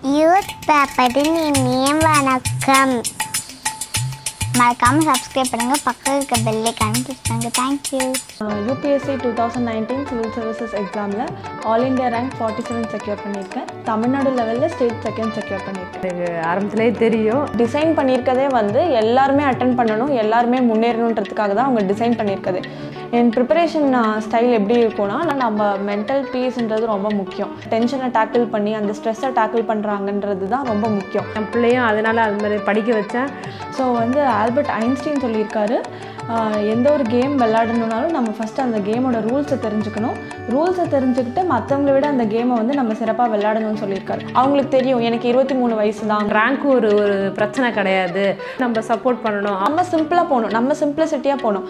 youth பேப்பரின் இனிய வணக்கம் மறக்காமல் சப்ஸ்கிரைப் பண்ணுங்கள் பக்கத்தில் இருக்க பெல்லைக்கான கிளிக் பண்ணுங்கள் thank you UPSC two thousand nineteen civil services எக்ஸாமில் all India rank forty seven secure பண்ணியிருக்கேன் தமிழ்நாடு லெவலில் ஸ்டேட் செகண்ட் செக்யூர் பண்ணியிருக்கேன் எனக்கு ஆரம்பத்திலே தெரியும் டிசைன் பண்ணியிருக்கதே வந்து எல்லாருமே அட்டன் பண்ணணும் எல்லாருமே முன்னேறணுன்றதுக்காக தான் அவங்க டிசைன் பண்ணியிருக்கது என் ப்ரிப்பரேஷன் ஸ்டைல் எப்படி இருக்கும்னா நான் நம்ம மென்டல் பீஸ்ன்றது ரொம்ப முக்கியம் டென்ஷனை டேக்கிள் பண்ணி அந்த ஸ்ட்ரெஸ்ஸை டேக்கிள் பண்ணுறாங்கன்றது தான் ரொம்ப முக்கியம் என் பிள்ளையும் அதனால அது மாதிரி படிக்க வச்சேன் ஸோ வந்து ஆல்பர்ட் ஐன்ஸ்டீன் சொல்லியிருக்காரு ஆஹ் எந்த ஒரு கேம் விளையாடணுனாலும் நம்ம ஃபஸ்ட்டு அந்த கேமோட ரூல்ஸை தெரிஞ்சுக்கணும் ரூல்ஸை தெரிஞ்சுக்கிட்டு மற்றவங்கள விட அந்த கேமை வந்து நம்ம சிறப்பாக விளையாடணும்னு சொல்லியிருக்காரு அவங்களுக்கு தெரியும் எனக்கு இருபத்தி மூணு வயசு தான் ரேங்க் ஒரு ஒரு பிரச்சனை கிடையாது நம்ம சப்போர்ட் பண்ணணும் நம்ம சிம்பிளாக போகணும் நம்ம சிம்பிளிசிட்டியாக போகணும்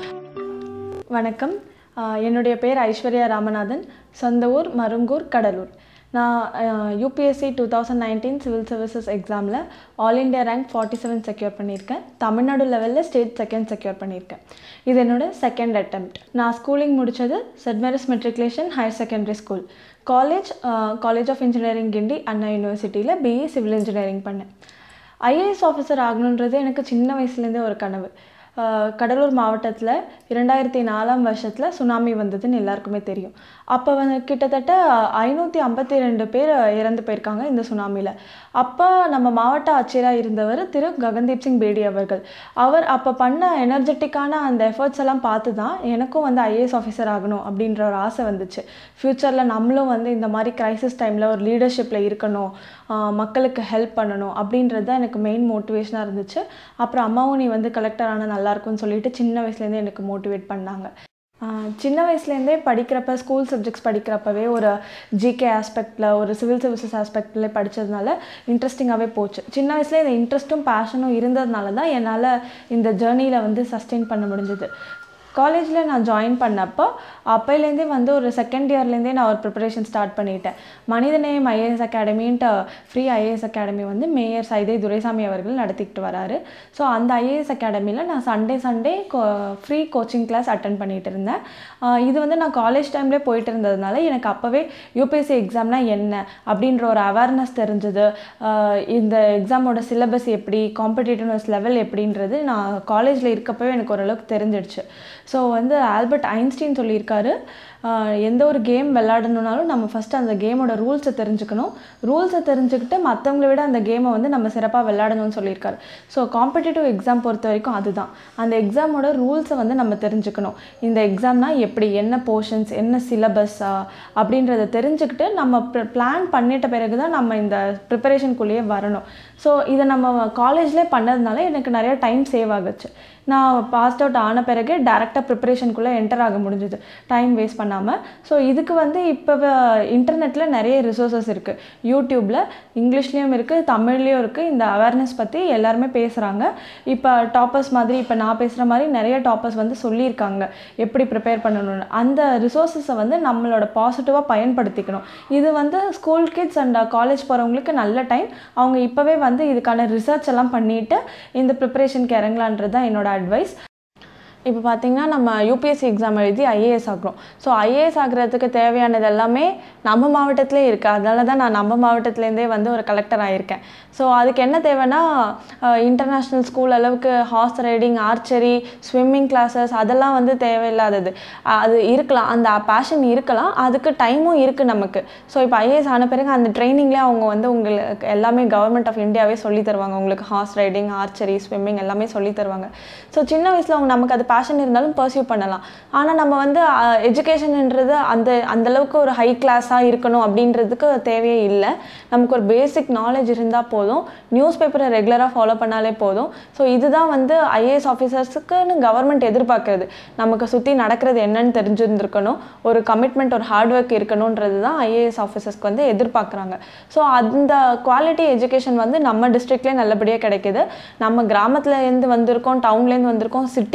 வணக்கம் ஆஹ் என்னுடைய பேர் ஐஸ்வர்யா ராமநாதன் சொந்த ஊர் மருங்கூர் கடலூர் நான் UPSC two thousand nineteen civil services எக்ஸாமில் all India rank forty seven secure பண்ணியிருக்கேன் தமிழ்நாடு லெவலில் ஸ்டேட் செகண்ட் செக்யூர் பண்ணியிருக்கேன் இது என்னோட செகண்ட் அட்டெம்ப்ட் நான் ஸ்கூலிங் முடித்தது Saint Mary's matriculation higher secondary school college college of engineering Guindy Anna யூனிவர்சிட்டியில் பிஇ சிவில் இன்ஜினியரிங் பண்ணேன் ஐஏஎஸ் ஆஃபீஸர் ஆகணுன்றது எனக்கு சின்ன வயசுலேருந்தே ஒரு கனவு ஆஹ் கடலூர் மாவட்டத்தில் இரண்டாயிரத்தி நாலாம் வருஷத்தில் சுனாமி வந்ததுன்னு எல்லாருக்குமே தெரியும் அப்போ வந்து கிட்டத்தட்ட ஐநூற்றி ஐம்பத்தி ரெண்டு பேர் இறந்து போயிருக்காங்க இந்த சுனாமியில் அப்போ நம்ம மாவட்ட ஆட்சியராக இருந்தவர் திரு ககன்தீப் சிங் பேடி அவர்கள் அவர் அப்போ பண்ண எனர்ஜெட்டிக்கான அந்த எஃபர்ட்ஸ் எல்லாம் பார்த்து தான் எனக்கும் வந்து ஐஏஎஸ் ஆஃபீஸர் ஆகணும் அப்படின்ற ஒரு ஆசை வந்துச்சு ஃப்யூச்சரில் நம்மளும் வந்து இந்த மாதிரி கிரைசிஸ் டைமில் ஒரு லீடர்ஷிப்பில் இருக்கணும் ஆஹ் மக்களுக்கு ஹெல்ப் பண்ணணும் அப்படின்றது தான் எனக்கு மெயின் மோட்டிவேஷனாக இருந்துச்சு அப்புறம் அம்மாவும் நீ வந்து கலெக்டர் ஆனால் நல்லாயிருக்கும்னு சொல்லிட்டு சின்ன வயசுலேருந்தே எனக்கு மோட்டிவேட் பண்ணாங்க ஆஹ் சின்ன வயசுலேருந்தே படிக்கிறப்ப ஸ்கூல் சப்ஜெக்ட்ஸ் படிக்கிறப்பவே ஒரு ஜிகே ஆஸ்பெக்டில் ஒரு சிவில் சர்வீசஸ் ஆஸ்பெக்டில் படித்ததுனால இன்ட்ரெஸ்டிங்காகவே போச்சு சின்ன வயசுல இந்த இன்ட்ரெஸ்ட்டும் பேஷனும் இருந்ததுனால தான் என்னால் இந்த ஜேர்னியில் வந்து சஸ்டெயின் பண்ண முடிஞ்சது காலேஜில் நான் ஜாயின் பண்ணப்போ அப்போலேருந்தே வந்து ஒரு செகண்ட் இயர்லேருந்தே நான் ஒரு ப்ரிப்பரேஷன் ஸ்டார்ட் பண்ணிட்டேன் மனிதநேயம் ஐஏஎஸ் அகாடமின்ட்டு ஃப்ரீ ஐஏஎஸ் அகாடமி வந்து மேயர் சைதை துரைசாமி அவர்கள் நடத்திக்கிட்டு வராரு ஸோ அந்த ஐஏஎஸ் அகாடமியில் நான் Sunday Sunday free coaching class attend பண்ணிட்டு இருந்தேன் ஆஹ் இது வந்து நான் காலேஜ் டைம்லேயே போயிட்டு இருந்ததுனால எனக்கு அப்போவே யூபிஎஸ்சி எக்ஸாம்னா என்ன அப்படின்ற ஒரு அவேர்னஸ் தெரிஞ்சது ஆஹ் இந்த எக்ஸாமோட சிலபஸ் எப்படி காம்படிட்டிவ்னஸ் லெவல் எப்படின்றது நான் காலேஜில் இருக்கப்பவே எனக்கு ஓரளவுக்கு தெரிஞ்சிடுச்சு ஸோ வந்து ஆல்பர்ட் ஐன்ஸ்டீன் சொல்லியிருக்காரு ஆஹ் எந்த ஒரு கேம் விளையாடணுனாலும் நம்ம ஃபஸ்ட்டு அந்த கேமோட ரூல்ஸை தெரிஞ்சுக்கணும் ரூல்ஸை தெரிஞ்சுக்கிட்டு மற்றவங்கள விட அந்த கேமை வந்து நம்ம சிறப்பாக விளையாடணும்னு சொல்லியிருக்காரு ஸோ காம்படிட்டிவ் எக்ஸாம் பொறுத்த வரைக்கும் அதுதான் அந்த எக்ஸாமோட ரூல்ஸை வந்து நம்ம தெரிஞ்சுக்கணும் இந்த எக்ஸாம்னா எப்படி என்ன போர்ஷன்ஸ் என்ன சிலபஸ் அப்படின்றத தெரிஞ்சுக்கிட்டு நம்ம பிளான் பண்ணிட்ட பிறகு தான் நம்ம இந்த ப்ரிப்பரேஷனுக்குள்ளேயே வரணும் ஸோ இதை நம்ம காலேஜ்லேயே பண்ணதுனால எனக்கு நிறைய டைம் சேவ் ஆகுச்சு நான் பாஸ்ட் அவுட் ஆன பிறகு டேரெக்டாக ப்ரிப்பரேஷனுக்குள்ளே என்டர் ஆக முடிஞ்சுது டைம் வேஸ்ட் பண்ணாமல் ஸோ இதுக்கு வந்து இப்போ இன்டர்நெட்டில் நிறைய ரிசோர்ஸஸ் இருக்குது யூடியூப்பில் இங்கிலீஷ்லேயும் இருக்குது தமிழ்லேயும் இருக்குது இந்த அவேர்னஸ் பற்றி எல்லாருமே பேசுகிறாங்க இப்போ டாப்பர்ஸ் மாதிரி இப்போ நான் பேசுகிற மாதிரி நிறைய டாப்பர்ஸ் வந்து சொல்லியிருக்காங்க எப்படி ப்ரிப்பேர் பண்ணணும்னு அந்த ரிசோர்ஸஸை வந்து நம்மளோட பாசிட்டிவாக பயன்படுத்திக்கணும் இது வந்து ஸ்கூல் கிட்ஸ் அண்ட் காலேஜ் போகிறவங்களுக்கு நல்ல டைம் அவங்க இப்போவே வந்து இதுக்கான ரிசர்ச் எல்லாம் பண்ணிவிட்டு இந்த ப்ரிப்பரேஷனுக்கு இறங்கலான்றது தான் என்னோட அட்வைஸ் இப்போ பார்த்தீங்கன்னா நம்ம யூபிஎஸ்சி எக்ஸாம் எழுதி ஐஏஎஸ் ஆகிறோம் ஸோ ஐஏஎஸ் ஆகிறதுக்கு தேவையானது எல்லாமே நம்ம மாவட்டத்திலே இருக்குது அதனால தான் நான் நம்ம மாவட்டத்துலேருந்தே வந்து ஒரு கலெக்டர் ஆகியிருக்கேன் ஸோ அதுக்கு என்ன தேவைன்னா இன்டர்நேஷ்னல் ஸ்கூல் அளவுக்கு horse riding archery swimming classes அதெல்லாம் வந்து தேவையில்லாதது அஹ் அது இருக்கலாம் அந்த பேஷன் இருக்கலாம் அதுக்கு டைமும் இருக்குது நமக்கு ஸோ இப்போ ஐஏஎஸ் ஆன பிறகு அந்த ட்ரைனிங்லேயே அவங்க வந்து உங்களுக்கு எல்லாமே கவர்மெண்ட் ஆஃப் இந்தியாவே சொல்லி தருவாங்க உங்களுக்கு ஹார்ஸ் ரைடிங் ஆர்ச்சரி ஸ்விம்மிங் எல்லாமே சொல்லி தருவாங்க ஸோ சின்ன வயசில் அவங்க நமக்கு அது பேஷன் இருந்தாலும் பர்சியூ பண்ணலாம் ஆனால் நம்ம வந்து எஜுகேஷன்ன்றது அந்த அந்த அளவுக்கு ஒரு ஹை கிளாஸாக இருக்கணும் அப்படின்றதுக்கு தேவையே இல்லை நமக்கு ஒரு பேசிக் நாலேஜ் இருந்தால் போதும் நியூஸ் பேப்பரை ரெகுலராக ஃபாலோ பண்ணாலே போதும் ஸோ இதுதான் வந்து ஐஏஎஸ் ஆஃபீஸர்ஸுக்குன்னு கவர்மெண்ட் எதிர்பார்க்குறது நமக்கு சுற்றி நடக்கிறது என்னன்னு தெரிஞ்சிருந்துருக்கணும் ஒரு கமிட்மெண்ட் ஒரு ஹார்ட் ஒர்க் இருக்கணுன்றது தான் ஐஏஎஸ் ஆஃபீஸர்ஸ்க்கு வந்து எதிர்பார்க்குறாங்க ஸோ அந்த குவாலிட்டி எஜுகேஷன் வந்து நம்ம டிஸ்ட்ரிக்ட்லேயே நல்லபடியாக கிடைக்குது நம்ம கிராமத்துல இருந்து வந்திருக்கோம் டவுன்லேருந்து வந்திருக்கோம் சிட்டியில் இருக்கிறவங்களும்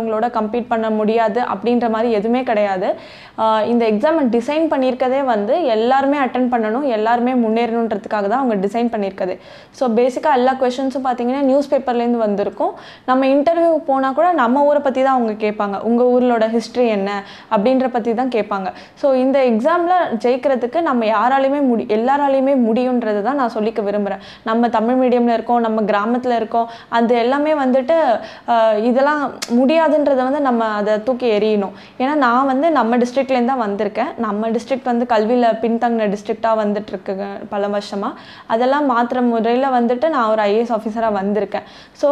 படிக்கிறவங்களோட கம்பீட் பண்ண முடியாது அப்படின்ற மாதிரி எதுவுமே கிடையாது ஆஹ் இந்த எக்ஸாமை டிசைன் பண்ணியிருக்கதே வந்து எல்லாருமே அட்டன் பண்ணணும் எல்லாருமே முன்னேறணுன்றதுக்காக தான் அவங்க டிசைன் பண்ணியிருக்கது ஸோ பேசிக்காக எல்லா கொஷின்ஸும் பார்த்தீங்கன்னா நியூஸ் பேப்பர்லேருந்து வந்திருக்கும் நம்ம இன்டர்வியூ போனால் கூட நம்ம ஊரை பற்றி தான் அவங்க கேட்பாங்க உங்கள் ஊர்களோட ஹிஸ்ட்ரி என்ன அப்படின்ற பற்றி தான் கேட்பாங்க ஸோ இந்த எக்ஸாமில் ஜெயிக்கிறதுக்கு நம்ம யாராலையுமே முடி எல்லாராலையுமே முடியுன்றது தான் நான் சொல்லிக்க விரும்புகிறேன் நம்ம தமிழ் மீடியமில் இருக்கோம் நம்ம கிராமத்தில் இருக்கோம் அது எல்லாமே வந்துட்டு ஆஹ், இதெல்லாம் முடியாதுன்றதை வந்து நம்ம அதை தூக்கி எறியணும் ஏன்னா நான் வந்து நம்ம டிஸ்ட்ரிக்ட்லேருந்து தான் வந்திருக்கேன் நம்ம டிஸ்ட்ரிக்ட் வந்து கல்வியில் பின்தங்கின டிஸ்ட்ரிக்டாக வந்துட்டுருக்கு பல வருஷமாக அதெல்லாம் மாற்றுற முறையில் வந்துட்டு நான் ஒரு ஐஏஎஸ் ஆஃபீஸராக வந்திருக்கேன் ஸோ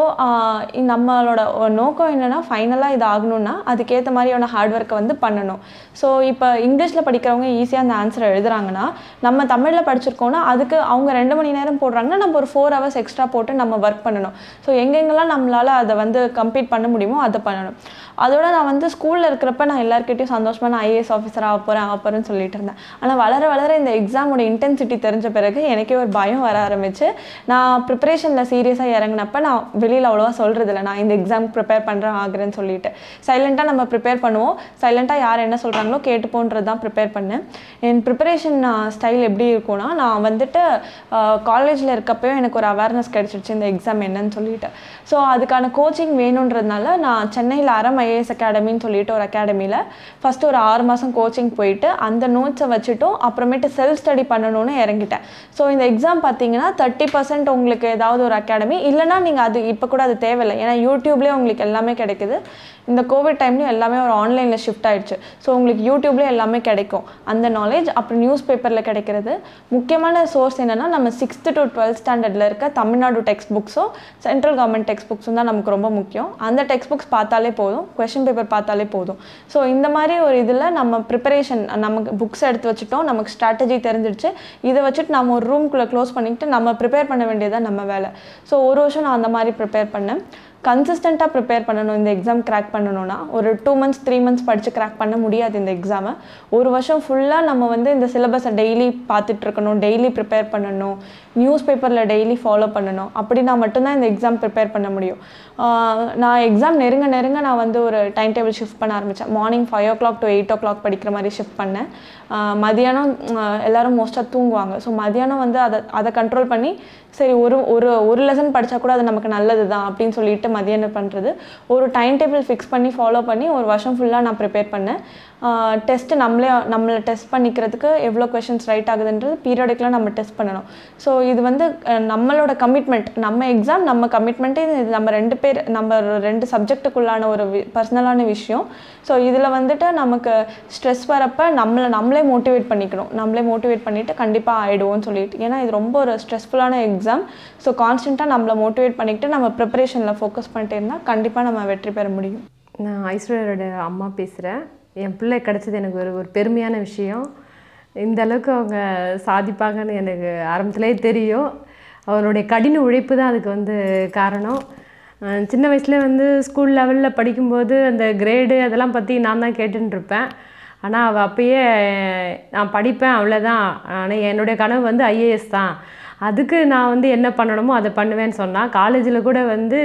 நம்மளோட ஒரு நோக்கம் என்னென்னா ஃபைனலாக இது ஆகணும்னா அதுக்கேற்ற மாதிரியான ஹார்ட் ஒர்க்கை வந்து பண்ணணும் ஸோ இப்போ இங்கிலீஷில் படிக்கிறவங்க ஈஸியாக அந்த ஆன்சரை எழுதுறாங்கன்னா நம்ம தமிழில் படிச்சிருக்கோம்னா அதுக்கு அவங்க ரெண்டு மணி நேரம் போடுறாங்கன்னா நம்ம ஒரு ஃபோர் ஹவர்ஸ் எக்ஸ்ட்ரா போட்டு நம்ம ஒர்க் பண்ணணும் ஸோ எங்கெங்கெல்லாம் நம்மளால் அதை வந்து கம்ப்ளீட் பண்ண முடியுமோ அதை பண்ணணும் அதோட நான் வந்து ஸ்கூலில் இருக்கிறப்ப நான் எல்லாருக்கிட்டையும் சந்தோஷமாக நான் ஐஏஎஸ் ஆஃபீஸர் ஆக போகிறேன் ஆக போகிறேன்னு சொல்லிட்டு இருந்தேன் ஆனால் வளர வளர இந்த எக்ஸாமோட இன்டென்சிட்டி தெரிஞ்ச பிறகு எனக்கே ஒரு பயம் வர ஆரம்பிச்சு நான் ப்ரிப்பரேஷனில் சீரியஸாக இறங்கினப்ப நான் வெளியில் அவ்வளோவா சொல்கிறதில்ல நான் இந்த எக்ஸாம் ப்ரிப்பேர் பண்ணுறேன் ஆகுறேன்னு சொல்லிட்டு சைலண்ட்டாக நம்ம ப்ரிப்பேர் பண்ணுவோம் சைலண்ட்டாக யார் என்ன சொல்கிறாங்களோ கேட்டுப்போன்றது தான் ப்ரிப்பேர் பண்ணேன் என் ப்ரிப்பரேஷன் ஸ்டைல் எப்படி இருக்கும்னா நான் வந்துட்டு காலேஜில் இருக்கப்போ எனக்கு ஒரு அவேர்னஸ் கிடைச்சிருச்சு இந்த எக்ஸாம் என்னன்னு சொல்லிட்டு ஸோ அதுக்கான கோச்சிங் வேணுன்றதுனால நான் சென்னையில் அறம் ஐஏஎஸ் அகாடமின்னு சொல்லிட்டு ஒரு அகாடமியில் ஃபஸ்ட்டு ஒரு ஆறு மாதம் கோச்சிங் போயிட்டு அந்த நோட்ஸை வச்சுட்டும் அப்புறமேட்டு செல்ஃப் ஸ்டடி பண்ணணும்னு இறங்கிட்டேன் ஸோ இந்த எக்ஸாம் பார்த்தீங்கன்னா தேர்ட்டி பர்சன்ட் உங்களுக்கு ஏதாவது ஒரு அகாடமி இல்லைனா நீங்கள் அது இப்போ கூட அது தேவையில்லை ஏன்னா யூடியூப்லேயே உங்களுக்கு எல்லாமே கிடைக்குது இந்த கோவிட் டைம்லையும் எல்லாமே ஒரு ஆன்லைனில் ஷிஃப்ட் ஆயிடுச்சு ஸோ உங்களுக்கு யூடியூப்லேயே எல்லாமே கிடைக்கும் அந்த நாலேஜ் அப்புறம் நியூஸ் பேப்பரில் கிடைக்கிறது முக்கியமான சோர்ஸ் என்னென்னா நம்ம சிக்ஸ்த்து டு டுவெல்த் ஸ்டாண்டர்டில் இருக்க தமிழ்நாடு டெக்ஸ்ட் புக்ஸும் சென்ட்ரல் கவர்மெண்ட் டெக்ஸ்ட் புக்ஸும் தான் நமக்கு ரொம்ப முக்கியம் அந்த டெக்ஸ்ட் புக்ஸ் பார்த்தாலே போதும் கொஷின் பேப்பர் பார்த்தாலே போதும் ஸோ இந்த மாதிரி ஒரு இதில் நம்ம ப்ரிப்பரேஷன் நமக்கு புக்ஸ் எடுத்து வச்சுட்டோம் நமக்கு ஸ்ட்ராட்டஜி தெரிஞ்சிடுச்சு இதை வச்சுட்டு நம்ம ஒரு ரூம்குள்ளே க்ளோஸ் பண்ணிக்கிட்டு நம்ம ப்ரிப்பேர் பண்ண வேண்டியதான் நம்ம வேலை ஸோ ஒரு வருஷம் நான் அந்த மாதிரி ப்ரிப்பேர் பண்ணேன் கன்சிஸ்டண்ட்டாக ப்ரிப்பேர் பண்ணணும் இந்த எக்ஸாம் கிராக் பண்ணணும்னா ஒரு டூ மந்த்ஸ் த்ரீ மந்த்ஸ் படித்து கிராக் பண்ண முடியாது இந்த எக்ஸாமை ஒரு வருஷம் ஃபுல்லாக நம்ம வந்து இந்த சிலபஸை டெய்லி பார்த்துட்டு இருக்கணும் டெய்லி ப்ரிப்பேர் பண்ணணும் நியூஸ் பேப்பரில் டெய்லி ஃபாலோ பண்ணணும் அப்படின்னா மட்டும்தான் இந்த எக்ஸாம் ப்ரிப்பேர் பண்ண முடியும் ஆஹ் நான் எக்ஸாம் நெருங்க நெருங்க நான் வந்து ஒரு டைம் டேபிள் ஷிஃப்ட் பண்ண ஆரம்பித்தேன் morning five o'clock to eight o'clock படிக்கிற மாதிரி ஷிஃப்ட் பண்ணேன் ஆஹ் மதியானம் ஆஹ் எல்லாரும் மோஸ்ட்டாக தூங்குவாங்க ஸோ மதியானம் வந்து அதை அதை கண்ட்ரோல் பண்ணி சரி ஒரு ஒரு ஒரு லெசன் படித்தா கூட அது நமக்கு நல்லது தான் அப்படின்னு சொல்லிட்டு மதியானம் பண்ணுறது ஒரு டைம் டேபிள் ஃபிக்ஸ் பண்ணி ஃபாலோ பண்ணி ஒரு வருஷம் ஃபுல்லாக நான் ப்ரிப்பேர் பண்ணேன் டெஸ்ட்டு நம்மளே நம்மளை டெஸ்ட் பண்ணிக்கிறதுக்கு எவ்வளோ கொஷின்ஸ் ரைட் ஆகுதுன்றது பீரியடிக்கலாக நம்ம டெஸ்ட் பண்ணணும் ஸோ இது வந்து அஹ், நம்மளோட கமிட்மெண்ட் நம்ம எக்ஸாம் நம்ம கமிட்மெண்ட்டே இது நம்ம ரெண்டு பேர் நம்ம ரெண்டு சப்ஜெக்ட்டுக்குள்ளான ஒரு பர்சனலான விஷயம் ஸோ இதில் வந்துட்டு நமக்கு ஸ்ட்ரெஸ் வரப்ப நம்மளை நம்மளே மோட்டிவேட் பண்ணிக்கணும் நம்மளே மோட்டிவேட் பண்ணிவிட்டு கண்டிப்பாக ஆகிடுவோம்னு சொல்லிட்டு ஏன்னா இது ரொம்ப ஒரு ஸ்ட்ரெஸ்ஃபுல்லான எக்ஸாம் ஸோ கான்ஸ்டண்ட்டாக நம்மளை மோட்டிவேட் பண்ணிக்கிட்டு நம்ம ப்ரிப்பரேஷனில் ஃபோக்கஸ் பண்ணிட்டே இருந்தால் கண்டிப்பாக நம்ம வெற்றி பெற முடியும் நான் ஐஸ்வர்யாவோட அம்மா பேசுகிறேன் என் பிள்ளை கிடச்சது எனக்கு ஒரு ஒரு பெருமையான விஷயம் இந்த அளவுக்கு அவங்க சாதிப்பாங்கன்னு எனக்கு ஆரம்பத்திலே தெரியும் அவருடைய கடின உழைப்பு தான் அதுக்கு வந்து காரணம் அஹ் சின்ன வயசுல வந்து ஸ்கூல் லெவலில் படிக்கும்போது அந்த கிரேடு அதெல்லாம் பற்றி நான் தான் கேட்டுன்னு இருப்பேன் ஆனால் அவள் அப்பயே நான் படிப்பேன் அவ்வளோதான் ஆனால் என்னுடைய கனவு வந்து ஐஏஎஸ் தான் அதுக்கு நான் வந்து என்ன பண்ணணுமோ அதை பண்ணுவேன்னு சொன்னால் காலேஜில் கூட வந்து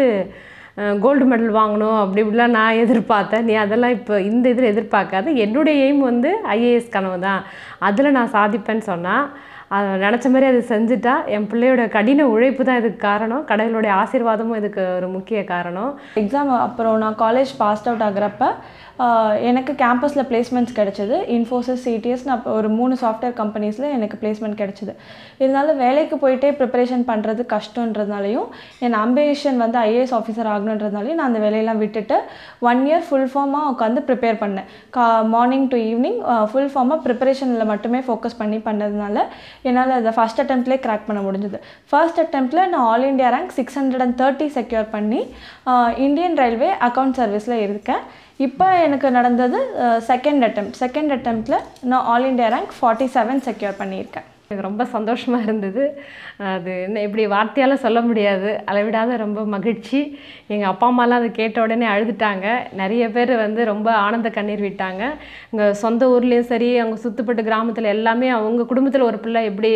கோல்டு மெடல் வாங்கணும் அப்படி இப்படிலாம் நான் எதிர்பார்த்தேன் நீ அதெல்லாம் இப்போ இந்த இதில் எதிர்பார்க்காத என்னுடைய எய்ம் வந்து ஐஏஎஸ் கனவு தான் அதில் நான் சாதிப்பேன்னு சொன்னால் அதை நினச்ச மாதிரி அது செஞ்சுட்டா என் பிள்ளையோட கடின உழைப்பு தான் இதுக்கு காரணம் கடவுளுடைய ஆசீர்வாதமும் இதுக்கு ஒரு முக்கிய காரணம் எக்ஸாம் அப்புறம் நான் காலேஜ் பாஸ்ட் அவுட் ஆகுறப்ப ஆஹ், எனக்கு கேம்பஸில் பிளேஸ்மெண்ட்ஸ் கிடைச்சது இன்ஃபோசிஸ் சிடிஎஸ் நான் ஒரு மூணு சாஃப்ட்வேர் கம்பெனிஸில் எனக்கு பிளேஸ்மெண்ட் கிடைச்சிது இருந்தாலும் வேலைக்கு போயிட்டே ப்ரிப்பரேஷன் பண்ணுறது கஷ்டன்றதுனாலையும் என் அம்பிஷன் வந்து ஐஏஎஸ் ஆஃபீஸர் ஆகணுன்றதுனாலையும் நான் அந்த வேலையெல்லாம் விட்டுட்டு ஒன் இயர் ஃபுல் ஃபார்மாக உட்காந்து ப்ரிப்பேர் பண்ணேன் கா மார்னிங் டு ஈவினிங் ஃபுல் ஃபார்மாக ப்ரிப்பரேஷனில் மட்டுமே ஃபோக்கஸ் பண்ணி பண்ணதுனால என்னால் அதை ஃபஸ்ட் அட்டம்ப்ட்லேயே கிராக் பண்ண முடிஞ்சது ஃபர்ஸ்ட் அட்டம்ப்டில் நான் all India rank six hundred and thirty secure பண்ணி இந்தியன் ரயில்வே அக்கௌண்ட் சர்வீஸில் இருக்கேன் இப்போ எனக்கு நடந்தது செகண்ட் அட்டெம்ப்ட் செகண்ட் அட்டெம்ப்டில் நான் all India rank forty seven secure பண்ணியிருக்கேன் எனக்கு ரொம்ப சந்தோஷமாக இருந்தது அது என்ன இப்படி வார்த்தையால் சொல்ல முடியாது அளவிடாத ரொம்ப மகிழ்ச்சி எங்கள் அப்பா அம்மாலாம் அதை கேட்ட உடனே அழுதுட்டாங்க நிறைய பேர் வந்து ரொம்ப ஆனந்த கண்ணீர் விட்டாங்க இங்கே சொந்த ஊர்லேயும் சரி அவங்க சுற்றுப்பட்டு கிராமத்தில் எல்லாமே அவங்க குடும்பத்தில் ஒரு பிள்ளை எப்படி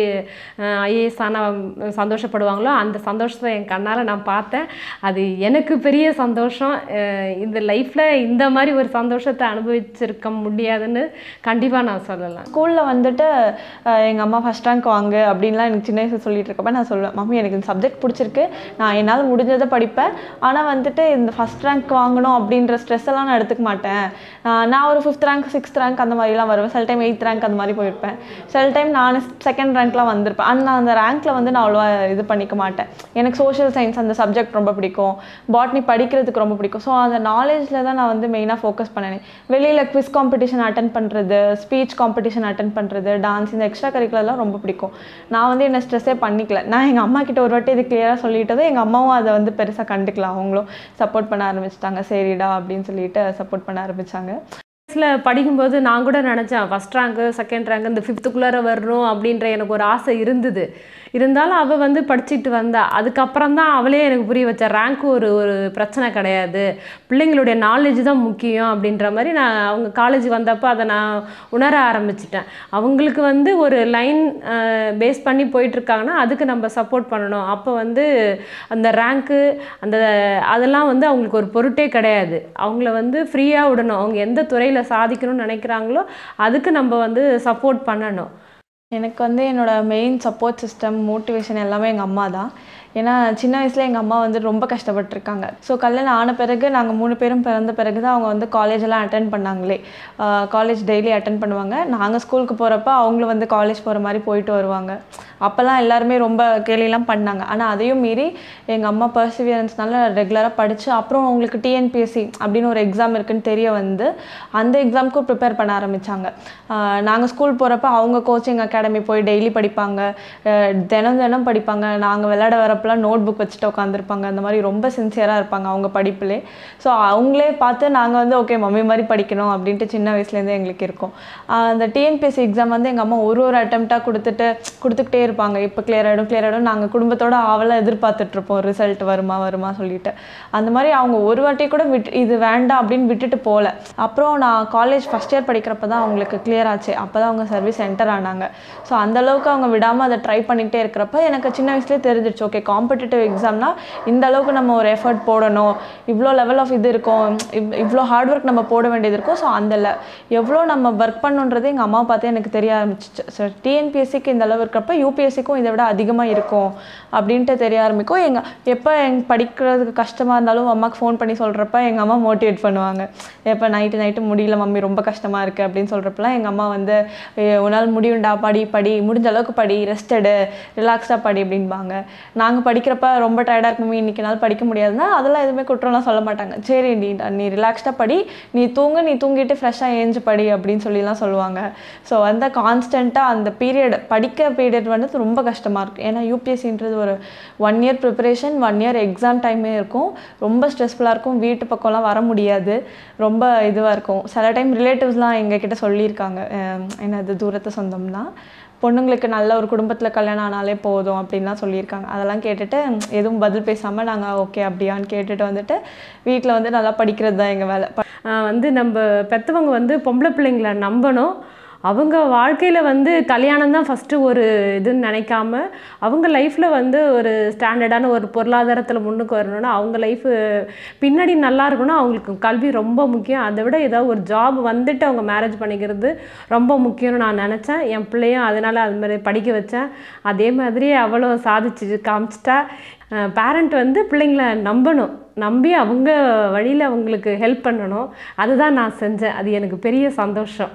ஐஏஎஸ் ஆனால் சந்தோஷப்படுவாங்களோ அந்த சந்தோஷத்தை என் கண்ணால் நான் பார்த்தேன் அது எனக்கு பெரிய சந்தோஷம் அஹ் இந்த லைஃப்பில் இந்த மாதிரி ஒரு சந்தோஷத்தை அனுபவிச்சிருக்க முடியாதுன்னு கண்டிப்பாக நான் சொல்லலாம் ஸ்கூலில் வந்துட்டு எங்கள் அம்மா ஃபஸ்ட் ரேங்க் வாங்கு அப்படின்லாம் எனக்கு சின்ன வயசுல சொல்லிட்டு இருக்கப்ப நான் சொல்லுவேன் மம்மி எனக்கு இந்த சப்ஜெக்ட் பிடிச்சிருக்கு நான் என்னால் முடிஞ்சதை படிப்பேன் ஆனால் வந்துட்டு இந்த ஃபஸ்ட் ரேங்க் வாங்கணும் அப்படின்ற ஸ்ட்ரெஸ் எல்லாம் நான் எடுத்துக்க மாட்டேன் ஆஹ் நான் ஒரு ஃபிஃப்த் ரேங்க் சிக்ஸ்த் ரேங்க் அந்த மாதிரிலாம் வருவேன் சில டைம் எயித் ரேங்க் அந்த மாதிரி போயிருப்பேன் சில டைம் நான் செகண்ட் ரேங்க்லாம் வந்திருப்பேன் ஆனால் நான் அந்த ரேங்க்கில் வந்து நான் அவ்வளோவா இது பண்ணிக்க மாட்டேன் எனக்கு சோஷியல் சயின்ஸ் அந்த சப்ஜெக்ட் ரொம்ப பிடிக்கும் பாட்னி படிக்கிறதுக்கு ரொம்ப பிடிக்கும் ஸோ அந்த நாலேஜில் தான் நான் வந்து மெயினாக ஃபோக்கஸ் பண்ணேன் வெளியில் குவிஸ் காம்படிஷன் அட்டன் பண்ணுறது ஸ்பீச் காம்படிஷன் அட்டன் பண்ணுறது டான்ஸ் இந்த எக்ஸ்ட்ரா கரிக்குலர்லாம் ரொம்ப பிடிக்கும் நான் வந்து என்ன ஸ்ட்ரெஸ்ஸே பண்ணிக்கல நான் எங்கள் அம்மா கிட்ட ஒரு வாட்டி இது கிளியராக சொல்லிட்டது எங்கள் அம்மாவும் அதை வந்து பெருசாக கண்டுக்கல அவங்களும் சப்போர்ட் பண்ண ஆரம்பிச்சிட்டாங்க சரிடா அப்படின்னு சொல்லிட்டு சப்போர்ட் பண்ண ஆரம்பிச்சாங்க கிளாஸில் படிக்கும்போது நான் கூட நினச்சேன் ஃபஸ்ட் ரேங்க்கு செகண்ட் ரேங்க் இந்த ஃபிஃப்த்துக்குள்ளார வரணும் அப்படின்ற எனக்கு ஒரு ஆசை இருந்தது இருந்தாலும் அவள் வந்து படிச்சுட்டு வந்தா அதுக்கப்புறம் தான் அவளே எனக்கு புரிய வச்சா ரேங்க் ஒரு ஒரு பிரச்சனை கிடையாது பிள்ளைங்களுடைய நாலேஜ் தான் முக்கியம் அப்படின்ற மாதிரி நான் அவங்க காலேஜ் வந்தப்போ அதை நான் உணர ஆரம்பிச்சிட்டேன் அவங்களுக்கு வந்து ஒரு லைன் பேஸ் பண்ணி போயிட்டுருக்காங்கன்னா அதுக்கு நம்ம சப்போர்ட் பண்ணணும் அப்போ வந்து அந்த ரேங்க்கு அந்த அதெல்லாம் வந்து அவங்களுக்கு ஒரு பொருட்டே கிடையாது அவங்கள வந்து ஃப்ரீயாக விடணும் அவங்க எந்த துறையில் சாதிக்கணும்னு நினைக்கிறாங்களோ அதுக்கு நம்ம வந்து சப்போர்ட் பண்ணணும் எனக்கு வந்து என்னோட மெயின் சப்போர்ட் சிஸ்டம் மோட்டிவேஷன் எல்லாமே எங்கள் அம்மா தான் ஏன்னா சின்ன வயசில் எங்கள் அம்மா வந்து ரொம்ப கஷ்டப்பட்டிருக்காங்க ஸோ கல்யாணம் ஆன பிறகு நாங்கள் மூணு பேரும் பிறந்த பிறகு தான் அவங்க வந்து காலேஜ் எல்லாம் அட்டன் பண்ணாங்களே காலேஜ் டெய்லி அட்டன் பண்ணுவாங்க நாங்கள் ஸ்கூலுக்கு போகிறப்ப அவங்களும் வந்து காலேஜ் போகிற மாதிரி போயிட்டு வருவாங்க அப்போல்லாம் எல்லாருமே ரொம்ப கேலிலாம் பண்ணாங்க ஆனால் அதையும் மீறி எங்கள் அம்மா பர்சிவியரன்ஸ்னால ரெகுலராக படித்து அப்புறம் அவங்களுக்கு டிஎன்பிஎஸ்சி அப்படின்னு ஒரு எக்ஸாம் இருக்குன்னு தெரிய வந்து அந்த எக்ஸாமுக்கும் ப்ரிப்பேர் பண்ண ஆரம்பித்தாங்க நாங்கள் ஸ்கூல் போகிறப்ப அவங்க கோச்சிங் அகாடமி போய் டெய்லி படிப்பாங்க அஹ் தினம் தினம் படிப்பாங்க நாங்கள் விளையாட வரப்பெல்லாம் நோட் புக் வச்சுட்டு உட்காந்துருப்பாங்க அந்த மாதிரி ரொம்ப சின்சியராக இருப்பாங்க அவங்க படிப்புலே ஸோ அவங்களே பார்த்து நாங்கள் வந்து ஓகே மம்மி மாதிரி படிக்கணும் அப்படின்ட்டு சின்ன வயசுலேருந்தே எங்களுக்கு இருக்கும் ஆஹ் அந்த டிஎன்பிஎஸ்சி எக்ஸாம் வந்து எங்கள் அம்மா ஒரு ஒரு அட்டம்ப்டாக கொடுத்துட்டு கொடுத்துக்கிட்டே இருப்பாங்க இப்போ கிளியர் ஆகிடும் கிளியர் ஆகிடும் நாங்கள் குடும்பத்தோட ஆவலாக எதிர்பார்த்துட்ருப்போம் ரிசல்ட் வருமா வருமா சொல்லிட்டு அந்த மாதிரி அவங்க ஒரு வாட்டி கூட விட்டு இது வேண்டாம் அப்படின்னு விட்டுட்டு போகல அப்புறம் நான் காலேஜ் ஃபஸ்ட் இயர் படிக்கிறப்ப தான் அவங்களுக்கு கிளியர் ஆச்சு அப்போ தான் அவங்க சர்வீஸ் என்டர் ஆனாங்க ஸோ அந்த அளவுக்கு அவங்க விடாமல் அதை ட்ரை பண்ணிக்கிட்டே இருக்கிறப்ப எனக்கு சின்ன வயசுலேயே தெரிஞ்சிருச்சு ஓகே காம்படிட்டிவ் எக்ஸாம்னா இந்த அளவுக்கு நம்ம ஒரு எஃபர்ட் போடணும் இவ்வளோ லெவல் ஆஃப் இது இருக்கும் இவ்- இவ்வளோ ஹார்ட் ஒர்க் நம்ம போட வேண்டியது இருக்கும் ஸோ அந்த le- எவ்வளோ நம்ம ஒர்க் பண்ணுன்றது எங்கள் அம்மா பார்த்தே எனக்கு தெரிய ஆரம்பிச்சிச்சு ஸோ டிஎன்பிஎஸ்சிக்கு இந்த அளவு இருக்கிறப்ப யூபிஎஸ்சிக்கும் இதை விட அதிகமாக இருக்கும் அப்படின்ட்டு தெரிய ஆரம்பிக்கும் எங்கள் எப்போ எங் படிக்கிறதுக்கு கஷ்டமாக இருந்தாலும் அம்மாவுக்கு ஃபோன் பண்ணி சொல்கிறப்ப எங்கள் அம்மா மோட்டிவேட் பண்ணுவாங்க எப்போ நைட்டு நைட்டு முடியல மம்மி ரொம்ப கஷ்டமாக இருக்குது அப்படின்னு சொல்கிறப்பலாம் எங்கள் அம்மா வந்து "ஏய், உன்னால் முடியும்டா படி படி முடிஞ்ச அளவுக்கு படி ரெஸ்ட் எடு ரிலாக்ஸாக படி அப்படின்பாங்க நாங்கள் படிக்கிறப்ப ரொம்ப டயர்டாக இருக்கு மம்மி இன்னைக்கு நாள் படிக்க முடியாதுன்னா அதெல்லாம் எதுவுமே குற்றம்லாம் சொல்ல மாட்டாங்க சரி நீ நீ ரிலாக்ஸ்டாக படி நீ தூங்கு நீ தூங்கிட்டு ஃப்ரெஷ்ஷாக ஏஞ்சு படி அப்படின்னு சொல்லிலாம் சொல்லுவாங்க ஸோ வந்து கான்ஸ்டண்ட்டாக அந்த பீரியட் படிக்க பீரியட் வந்து ரொம்ப கஷ்டமாக இருக்கும் ஏன்னா யூபிஎஸ்சின்றது ஒரு one year preparation one year exam டைமே இருக்கும் ரொம்ப ஸ்ட்ரெஸ்ஃபுல்லாக இருக்கும் வீட்டு பக்கம்லாம் வர முடியாது ரொம்ப இதுவாக இருக்கும் சில டைம் ரிலேட்டிவ்ஸ்லாம் எங்ககிட்ட சொல்லியிருக்காங்க அஹ் என்னது தூரத்து சொந்தம்லாம் பொண்ணுங்களுக்கு நல்ல ஒரு குடும்பத்தில் கல்யாணம் ஆனாலே போதும் அப்படின்லாம் சொல்லியிருக்காங்க அதெல்லாம் கேட்டுட்டு எதுவும் பதில் பேசாமல் நாங்கள் ஓகே அப்படியான்னு கேட்டுட்டு வந்துட்டு வீட்டில் வந்து நல்லா படிக்கிறது தான் எங்கள் வேலை ஆஹ் வந்து நம்ம பெற்றவங்க வந்து பொம்பளை பிள்ளைங்கள நம்பணும் அவங்க வாழ்க்கையில் வந்து கல்யாணம் தான் ஃபஸ்ட்டு ஒரு இதுன்னு நினைக்காம அவங்க லைஃப்பில் வந்து ஒரு ஸ்டாண்டர்டான ஒரு பொருளாதாரத்தில் முன்னுக்கு வரணும்னா அவங்க லைஃபு பின்னாடி நல்லா இருக்கணும் அவங்களுக்கு கல்வி ரொம்ப முக்கியம் அதை விட ஏதாவது ஒரு ஜாப் வந்துட்டு அவங்க மேரேஜ் பண்ணிக்கிறது ரொம்ப முக்கியம்னு நான் நினச்சேன் என் பிள்ளையும் அதனால் அது மாதிரி படிக்க வச்சேன் அதே மாதிரி அவளும் சாதிச்சு காமிச்சிட்டா பேரண்ட் வந்து பிள்ளைங்கள நம்பணும் நம்பி அவங்க வழியில் அவங்களுக்கு ஹெல்ப் பண்ணணும் அதுதான் நான் செஞ்சேன் அது எனக்கு பெரிய சந்தோஷம்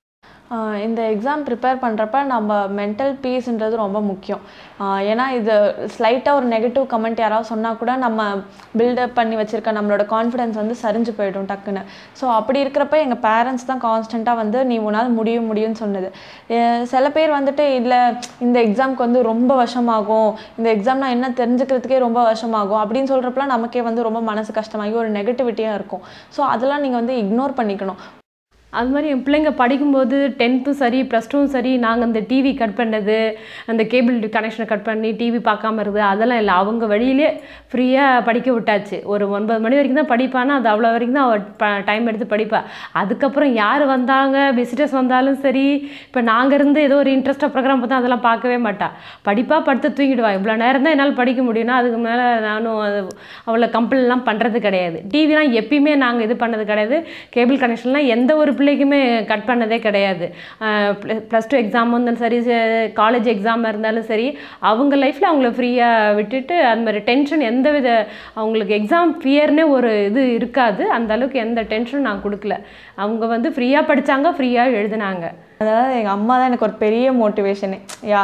ஆஹ் இந்த எக்ஸாம் ப்ரிப்பேர் பண்ணுறப்ப நம்ம மென்டல் பீஸ்ன்றது ரொம்ப முக்கியம் ஆஹ் ஏன்னா இது ஸ்லைட்டாக ஒரு நெகட்டிவ் கமெண்ட் யாராவது சொன்னால் கூட நம்ம பில்டப் பண்ணி வச்சுருக்க நம்மளோட கான்ஃபிடன்ஸ் வந்து சரிஞ்சு போயிடும் டக்குன்னு ஸோ அப்படி இருக்கிறப்ப எங்கள் பேரண்ட்ஸ் தான் கான்ஸ்டண்ட்டாக வந்து நீ உன்னால் முடியும் முடியும்னு சொன்னது அஹ் சில பேர் வந்துட்டு இல்லை இந்த எக்ஸாம்க்கு வந்து ரொம்ப வருஷமாகும் இந்த எக்ஸாம் நான் என்ன தெரிஞ்சுக்கிறதுக்கே ரொம்ப வருஷமாகும் அப்படின்னு சொல்கிறப்பலாம் நமக்கே வந்து ரொம்ப மனசு கஷ்டமாகி ஒரு நெகட்டிவிட்டியாக இருக்கும் ஸோ அதெல்லாம் நீங்கள் வந்து இக்னோர் பண்ணிக்கணும் அது மாதிரி என் பிள்ளைங்க படிக்கும்போது டென்த்தும் சரி ப்ளஸ் டூவும் சரி நாங்கள் இந்த டிவி கட் பண்ணது அந்த கேபிள் கனெக்ஷனை கட் பண்ணி டிவி பார்க்காம இருக்குது அதெல்லாம் இல்லை அவங்க வழியிலே ஃப்ரீயாக படிக்க விட்டாச்சு ஒரு ஒன்பது மணி வரைக்கும் தான் படிப்பானா அது அவ்வளோ வரைக்கும் தான் அவள் டைம் எடுத்து படிப்பா அதுக்கப்புறம் யார் வந்தாங்க விசிட்டர்ஸ் வந்தாலும் சரி இப்போ நாங்கள் இருந்து ஏதோ ஒரு இன்ட்ரெஸ்டாக ப்ரோக்ராம் பார்த்தா அதெல்லாம் பார்க்கவே மாட்டா படிப்பா படுத்து தூங்கிடுவா இவ்வளோ நேரம் தான் என்னால் படிக்க முடியும்னா அதுக்கு மேலே நானும் அது அவளை கம்பல்லாம் பண்ணுறது கிடையாது டிவிலாம் எப்பயுமே நாங்கள் இது பண்ணது கிடையாது கேபிள் கனெக்ஷன்லாம் எந்த ஒரு பிள்ளைக்குமே கட் பண்ணதே கிடையாது ப்ளஸ் டூ எக்ஸாம் இருந்தாலும் சரி காலேஜ் எக்ஸாம் இருந்தாலும் சரி அவங்க லைஃப்பில் அவங்கள ஃப்ரீயாக விட்டுட்டு அந்த மாதிரி டென்ஷன் எந்த வித அவங்களுக்கு எக்ஸாம் ஃபியர்னே ஒரு இது இருக்காது அந்த அளவுக்கு எந்த டென்ஷனும் நான் கொடுக்கல அவங்க வந்து ஃப்ரீயாக படித்தாங்க ஃப்ரீயாக எழுதினாங்க அதாவது எங்கள் அம்மா தான் எனக்கு ஒரு பெரிய மோட்டிவேஷனே யா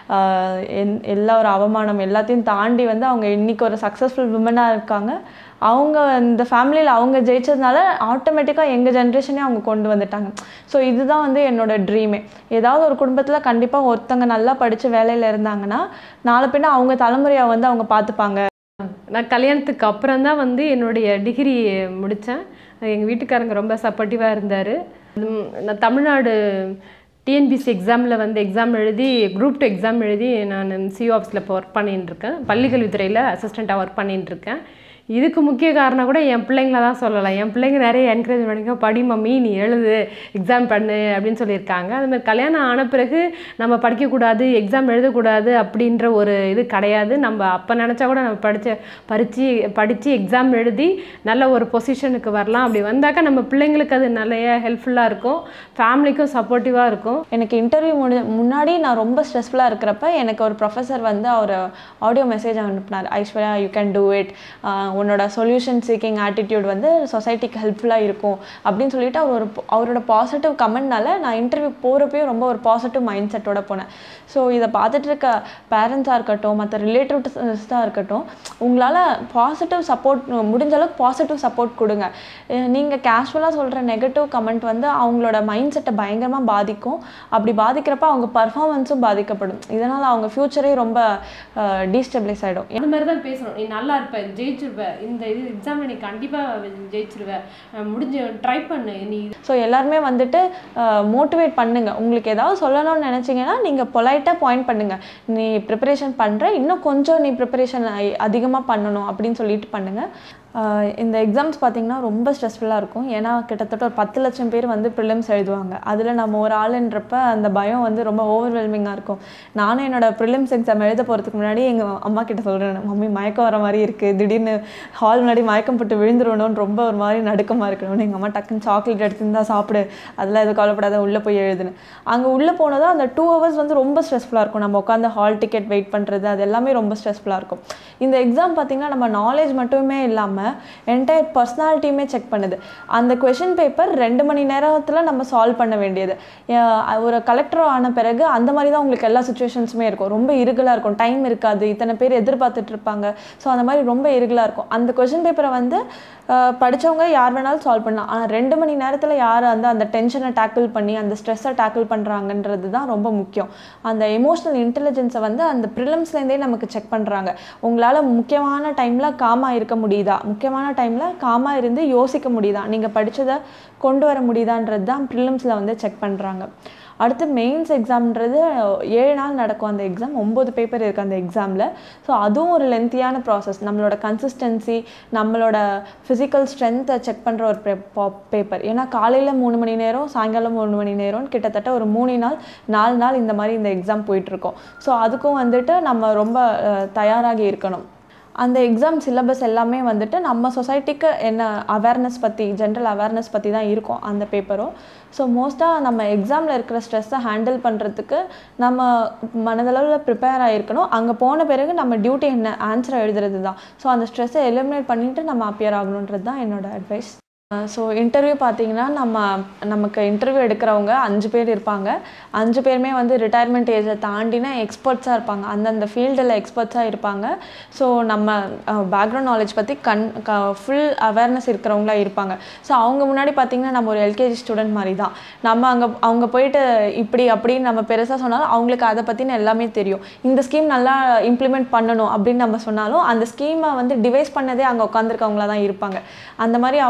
ஆஹ் என்- எல்லா ஒரு அவமானம் எல்லாத்தையும் தாண்டி வந்து அவங்க இன்னைக்கு ஒரு சக்ஸஸ்ஃபுல் விமனாக இருக்காங்க அவங்க இந்த ஃபேமிலியில் அவங்க ஜெயிச்சதுனால ஆட்டோமேட்டிக்காக எங்கள் ஜென்ரேஷனே அவங்க கொண்டு வந்துட்டாங்க ஸோ இதுதான் வந்து என்னோட ட்ரீமே ஏதாவது ஒரு குடும்பத்தில் கண்டிப்பாக ஒருத்தங்க நல்லா படித்து வேலையில் இருந்தாங்கன்னா நாளை பின்ன அவங்க தலைமுறையை வந்து அவங்க பார்த்துப்பாங்க நான் கல்யாணத்துக்கு அப்புறம் தான் வந்து என்னுடைய டிகிரி முடித்தேன் எங்கள் வீட்டுக்காரங்க ரொம்ப சப்போர்ட்டிவாக இருந்தார் நான் தமிழ்நாடு டிஎன்பிசி எக்ஸாமில் வந்து எக்ஸாம் எழுதி குரூப் டூ எக்ஸாம் எழுதி நான் சிஓ ஆஃபீஸில் இப்போ ஒர்க் பண்ணிட்டு இருக்கேன் பள்ளிக்கல்வித்துறையில் அசிஸ்டண்ட்டாக ஒர்க் பண்ணிட்டு இருக்கேன் இதுக்கு முக்கிய காரணம் கூட என் பிள்ளைங்கள தான் சொல்லலாம் என் பிள்ளைங்க நிறைய என்கரேஜ் பண்ணிக்க படி மம்மி நீ எழுது எக்ஸாம் பண்ணு அப்படின்னு சொல்லியிருக்காங்க அது மாதிரி கல்யாணம் ஆன பிறகு நம்ம படிக்கக்கூடாது எக்ஸாம் எழுதக்கூடாது அப்படின்ற ஒரு இது கிடையாது நம்ம அப்போ நினச்சா கூட நம்ம படித்த பரிச்சு படித்து எக்ஸாம் எழுதி நல்ல ஒரு பொசிஷனுக்கு வரலாம் அப்படி வந்தாக்கா நம்ம பிள்ளைங்களுக்கு அது நிறைய ஹெல்ப்ஃபுல்லாக இருக்கும் ஃபேமிலிக்கும் சப்போர்ட்டிவாக இருக்கும் எனக்கு இன்டர்வியூ முடி முன்னாடி நான் ரொம்ப ஸ்ட்ரெஸ்ஃபுல்லாக இருக்கிறப்ப எனக்கு ஒரு ப்ரொஃபஸர் வந்து அவர் ஆடியோ மெசேஜ் அனுப்புனார் Aishwarya you can do it உன்னோட சொல்யூஷன் சீக்கிங் ஆட்டிடியூட் வந்து சொசைட்டிக்கு ஹெல்ப்ஃபுல்லாக இருக்கும் அப்படின்னு சொல்லிட்டு அவர் ஒரு அவரோட பாசிட்டிவ் கமெண்ட்னால நான் இன்டர்வியூ போகிறப்பையும் ரொம்ப ஒரு பாசிட்டிவ் மைண்ட் செட்டோட போனேன் ஸோ இதை பார்த்துட்டு இருக்க பேரண்ட்ஸாக இருக்கட்டும் மற்ற ரிலேட்டிவ்ஸாக இருக்கட்டும் உங்களால் பாசிட்டிவ் சப்போர்ட் முடிஞ்ச அளவுக்கு பாசிட்டிவ் சப்போர்ட் கொடுங்க நீங்கள் கேஷுவலாக சொல்கிற நெகட்டிவ் கமெண்ட் வந்து அவங்களோட மைண்ட் செட்டை பயங்கரமாக பாதிக்கும் அப்படி பாதிக்கிறப்ப அவங்க பர்ஃபார்மன்ஸும் பாதிக்கப்படும் இதனால் அவங்க ஃப்யூச்சரே ரொம்ப டீஸ்டெபிளைஸ் ஆகிடும் அந்த மாதிரி தான் பேசணும் நீ நல்லா இருப்ப ஜெயிச்சிருவ இந்த இது எக்ஸாமில் நீ கண்டிப்பாக ஜெயிச்சிருவ அஹ் முடிஞ்சு ட்ரை பண்ணு நீ ஸோ எல்லாருமே வந்துட்டு மோட்டிவேட் பண்ணுங்க உங்களுக்கு ஏதாவது சொல்லணும்னு நினச்சிங்கன்னா நீங்கள் பொலைட்டாக பாயிண்ட் பண்ணுங்க நீ ப்ரிப்பரேஷன் பண்ணுற இன்னும் கொஞ்சம் நீ ப்ரிப்பரேஷன் அதிகமாக பண்ணணும் அப்படின்னு சொல்லிட்டு பண்ணுங்க ஆஹ் இந்த எக்ஸாம்ஸ் பார்த்தீங்கன்னா ரொம்ப ஸ்ட்ரெஸ்ஃபுல்லாக இருக்கும் ஏன்னா கிட்டத்தட்ட ஒரு பத்து லட்சம் பேர் வந்து ப்ரிலிம்ஸ் எழுதுவாங்க அதில் நம்ம ஒரு ஆளுன்றப்ப அந்த பயம் வந்து ரொம்ப ஓவர்வெல்மிங்காக இருக்கும் நானும் என்னோட ப்ரிலிம்ஸ் எக்ஸாம் எழுத போகிறதுக்கு முன்னாடி எங்கள் அம்மா கிட்ட சொல்கிறேன் மம்மி மயக்கம் வர மாதிரி இருக்குது திடீர்னு ஹால் முன்னாடி மயக்கம் போட்டு விழுந்துருவணும்னு ரொம்ப ஒரு மாதிரி நடுக்கமாக இருக்கணும்னு எங்கள் அம்மா டக்குன்னு சாக்லேட் எடுத்துருந்தா சாப்பிடு அதெல்லாம் எதுவும் கவலைப்படாத உள்ளே போய் எழுதுன்னு அங்கே உள்ளே போனதும் அந்த டூ ஹவர்ஸ் வந்து ரொம்ப ஸ்ட்ரெஸ்ஃபுல்லாக இருக்கும் நம்ம உட்காந்து ஹால் டிக்கெட் வெயிட் பண்ணுறது அது எல்லாமே ரொம்ப ஸ்ட்ரெஸ்ஃபுல்லாக இருக்கும் இந்த எக்ஸாம் பார்த்திங்கன்னா நம்ம நாலேஜ் மட்டுமே இல்லாமல் என்டையர் பர்சனாலிட்டியுமே செக் பண்ணுது அந்த கொஷின் பேப்பர் ரெண்டு மணி நேரத்தில் நம்ம சால்வ் பண்ண வேண்டியது அஹ் ஒரு கலெக்டர் ஆன பிறகு அந்த மாதிரி தான் உங்களுக்கு எல்லா சுச்சுவேஷன்ஸுமே இருக்கும் ரொம்ப இருகலாக இருக்கும் டைம் இருக்காது இத்தனை பேர் எதிர்பார்த்துட்டு இருப்பாங்க ஸோ அந்த மாதிரி ரொம்ப இருகலாக இருக்கும் அந்த கொஷின் பேப்பரை வந்து அஹ் படிச்சவங்க யார் வேணாலும் சால்வ் பண்ணலாம் ஆனால் ரெண்டு மணி நேரத்தில் யார் வந்து அந்த டென்ஷனை டேக்கிள் பண்ணி அந்த ஸ்ட்ரெஸ்ஸை டேக்கிள் பண்ணுறாங்கன்றது தான் ரொம்ப முக்கியம் அந்த எமோஷனல் இன்டெலிஜென்ஸை வந்து அந்த ப்ரிலிம்ஸ்லேருந்தே நமக்கு செக் பண்ணுறாங்க உங்களால் முக்கியமான டைமில் காமாக இருக்க முடியுதா முக்கியமான டைமில் காமாக இருந்து யோசிக்க முடியுதா நீங்கள் படிச்சதை கொண்டு வர முடியுதான்றது தான் ப்ரிலிம்ஸில் வந்து செக் பண்ணுறாங்க அடுத்து மெயின்ஸ் எக்ஸாம்ன்றது ஏழு நாள் நடக்கும் அந்த எக்ஸாம் ஒம்பது பேப்பர் இருக்குது அந்த எக்ஸாமில் ஸோ அதுவும் ஒரு லென்த்தியான ப்ராசஸ் நம்மளோட கன்சிஸ்டன்சி நம்மளோட ஃபிசிக்கல் ஸ்ட்ரென்த்தை செக் பண்ணுற ஒரு பேப்பர் ஏன்னா காலையில் மூணு மணி நேரம் சாயங்காலம் மூணு மணி நேரம் கிட்டத்தட்ட ஒரு மூணு நாள் நாலு நாள் இந்த மாதிரி இந்த எக்ஸாம் போயிட்டுருக்கோம் ஸோ அதுக்கும் வந்துட்டு நம்ம ரொம்ப அஹ், தயாராகி இருக்கணும் அந்த எக்ஸாம் சிலபஸ் எல்லாமே வந்துட்டு நம்ம சொசைட்டிக்கு என்ன அவேர்னஸ் பற்றி ஜென்ரல் அவேர்னஸ் பற்றி தான் இருக்கும் அந்த பேப்பரும் ஸோ மோஸ்ட்டாக நம்ம எக்ஸாமில் இருக்கிற ஸ்ட்ரெஸ்ஸை ஹேண்டில் பண்ணுறதுக்கு நம்ம மனதளவில் ப்ரிப்பேர் ஆகிருக்கணும் அங்கே போன பிறகு நம்ம டியூட்டி என்ன ஆன்சரை எழுதுறது தான் ஸோ அந்த ஸ்ட்ரெஸ்ஸை எலிமினேட் பண்ணிவிட்டு நம்ம அப்பியர் ஆகணுன்றது தான் என்னோட அட்வைஸ் ஸோ இன்டர்வியூ பார்த்தீங்கன்னா நம்ம நமக்கு இன்டர்வியூ எடுக்கிறவங்க அஞ்சு பேர் இருப்பாங்க அஞ்சு பேருமே வந்து ரிட்டையர்மெண்ட் ஏஜை தாண்டின எக்ஸ்பர்ட்ஸாக இருப்பாங்க அந்தந்த ஃபீல்டில் எக்ஸ்பர்ட்ஸாக இருப்பாங்க ஸோ நம்ம பேக்ரவுண்ட் நாலேஜ் பற்றி கண் க ஃபுல் அவேர்னஸ் இருக்கிறவங்களா இருப்பாங்க ஸோ அவங்க முன்னாடி பார்த்தீங்கன்னா நம்ம ஒரு எல்கேஜி ஸ்டூடெண்ட் மாதிரி தான் நம்ம அங்கே அவங்க போயிட்டு இப்படி அப்படின்னு நம்ம பெருசாக சொன்னாலும் அவங்களுக்கு அதை பற்றின எல்லாமே தெரியும் இந்த ஸ்கீம் நல்லா இம்ப்ளிமெண்ட் பண்ணணும் அப்படின்னு நம்ம சொன்னாலும் அந்த ஸ்கீமை வந்து டிவைஸ் பண்ணதே அங்கே உட்காந்துருக்கவங்களா தான் இருப்பாங்க அந்த மாதிரி அவங்களாம் பெரிய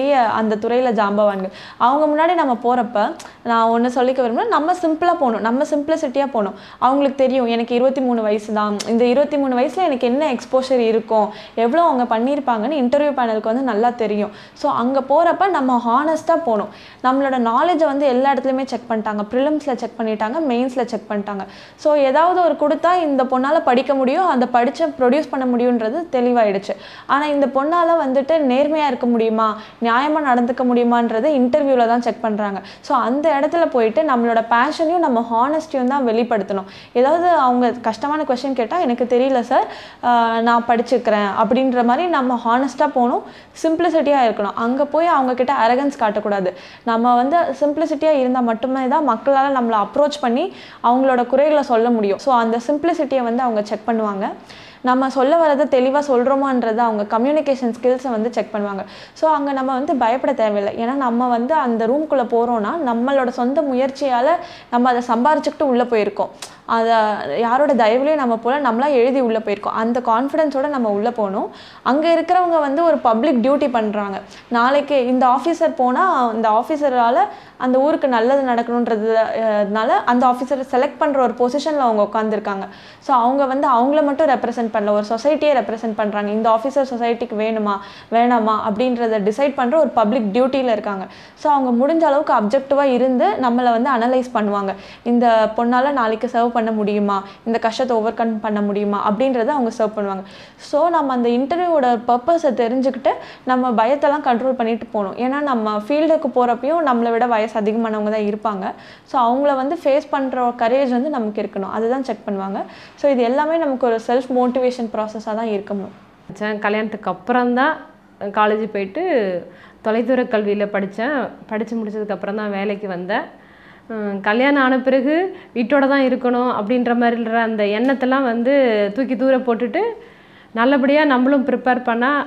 பெரிய அந்த துறையில் ஜாம்பவான்கள் அவங்க முன்னாடி நம்ம போகிறப்ப நான் ஒன்று சொல்லிக்க விரும்புகிறேன் நம்ம சிம்பிளாக போகணும் நம்ம சிம்பிளிசிட்டியாக போகணும் அவங்களுக்கு தெரியும் எனக்கு இருபத்தி மூணு வயசு தான் இந்த இருபத்தி மூணு வயசில் எனக்கு என்ன எக்ஸ்போஷர் இருக்கும் எவ்வளோ அவங்க பண்ணியிருப்பாங்கன்னு இன்டர்வியூ பேனலுக்கு வந்து நல்லா தெரியும் ஸோ அங்கே போகிறப்ப நம்ம ஹானஸ்ட்டாக போகணும் நம்மளோட நாலேஜை வந்து எல்லா இடத்துலையுமே செக் பண்ணிட்டாங்க ப்ரிலிம்ஸில் செக் பண்ணிட்டாங்க மெயின்ஸில் செக் பண்ணிட்டாங்க ஸோ ஏதாவது ஒரு கொடுத்தா இந்த பொண்ணால் படிக்க முடியும் அந்த படித்து ப்ரொடியூஸ் பண்ண முடியுன்றது தெளிவாயிடுச்சு ஆனால் இந்த பொண்ணால் வந்துட்டு நேர்மையாக இருக்க முடியுமா நியாயமாக நடந்துக்க முடியுமான்றது இன்டர்வியூவில் தான் செக் பண்ணுறாங்க ஸோ அந்த இடத்துல போயிட்டு நம்மளோட பேஷனையும் நம்ம ஹானஸ்டியும் தான் வெளிப்படுத்தணும் ஏதாவது அவங்க கஷ்டமான கொஷின் கேட்டால் எனக்கு தெரியல சார் நான் படிச்சுக்கிறேன் அப்படின்ற மாதிரி நம்ம ஹானஸ்ட்டாக போகணும் சிம்பிளிசிட்டியாக இருக்கணும் அங்கே போய் அவங்கக்கிட்ட அரகன்ஸ் காட்டக்கூடாது நம்ம வந்து சிம்பிளிசிட்டியாக இருந்தால் மட்டுமே தான் மக்களால் நம்மளை அப்ரோச் பண்ணி அவங்களோட குறைகளை சொல்ல முடியும் ஸோ அந்த சிம்பிளிசிட்டியை வந்து அவங்க செக் பண்ணுவாங்க நம்ம சொல்ல வரதை தெளிவாக சொல்கிறோமான்றதை அவங்க கம்யூனிகேஷன் ஸ்கில்ஸை வந்து செக் பண்ணுவாங்க ஸோ அங்கே நம்ம வந்து பயப்பட தேவையில்லை ஏன்னா நம்ம வந்து அந்த ரூம்குள்ளே போகிறோன்னா நம்மளோட சொந்த முயற்சியால் நம்ம அதை சம்பாரிச்சுக்கிட்டு உள்ளே போயிருக்கோம் அதை யாரோட தயவுலையும் நம்ம போல் நம்மளா எழுதி உள்ளே போயிருக்கோம் அந்த கான்ஃபிடென்ஸோட நம்ம உள்ளே போகணும் அங்கே இருக்கிறவங்க வந்து ஒரு பப்ளிக் டியூட்டி பண்ணுறாங்க நாளைக்கு இந்த ஆஃபீஸர் போனால் இந்த ஆஃபீஸரால் அந்த ஊருக்கு நல்லது நடக்கணுன்றதுனால அந்த ஆஃபீஸரை செலக்ட் பண்ணுற ஒரு பொசிஷனில் அவங்க உட்காந்துருக்காங்க ஸோ அவங்க வந்து அவங்கள மட்டும் ரெப்ரசென்ட் பண்ணல ஒரு சொசைட்டியை ரெப்ரசென்ட் பண்ணுறாங்க இந்த ஆஃபீஸர் சொசைட்டிக்கு வேணுமா வேணாமா அப்படின்றத டிசைட் பண்ணுற ஒரு பப்ளிக் டியூட்டியில் இருக்காங்க ஸோ அவங்க முடிஞ்ச அளவுக்கு அப்ஜெக்டிவாக இருந்து நம்மளை வந்து அனலைஸ் பண்ணுவாங்க இந்த பொண்ணால் நாளைக்கு சர்வ் பண்ண முடியுமா இந்த கஷ்டத்தை ஓவர் கம் பண்ண முடியுமா அப்படின்றத அவங்க சர்வ் பண்ணுவாங்க ஸோ நம்ம அந்த இன்டர்வியூவோட பர்பஸை தெரிஞ்சுக்கிட்டு நம்ம பயத்தெல்லாம் கண்ட்ரோல் பண்ணிட்டு போகணும் ஏன்னா நம்ம ஃபீல்டுக்கு போகிறப்பையும் நம்மளை விட வயசு அதிகமானவங்க தான் இருப்பாங்க ஸோ அவங்கள வந்து ஃபேஸ் பண்ணுற கரேஜ் வந்து நமக்கு இருக்கணும் அதுதான் செக் பண்ணுவாங்க ஸோ இது எல்லாமே நமக்கு ஒரு செல்ஃப் மோட்டிவேஷன் ப்ராசஸாக தான் இருக்கணும் படித்தேன் கல்யாணத்துக்கு அப்புறம் தான் காலேஜ் போயிட்டு தொலைதூர கல்வியில் படித்தேன் படித்து முடிச்சதுக்கப்புறம் தான் வேலைக்கு வந்தேன் உம், கல்யாணம் ஆன பிறகு வீட்டோட தான் இருக்கணும் அப்படின்ற மாதிரின்ற அந்த எண்ணத்தெல்லாம் வந்து தூக்கி தூர போட்டுட்டு நல்லபடியாக நம்மளும் ப்ரிப்பேர் பண்ணால்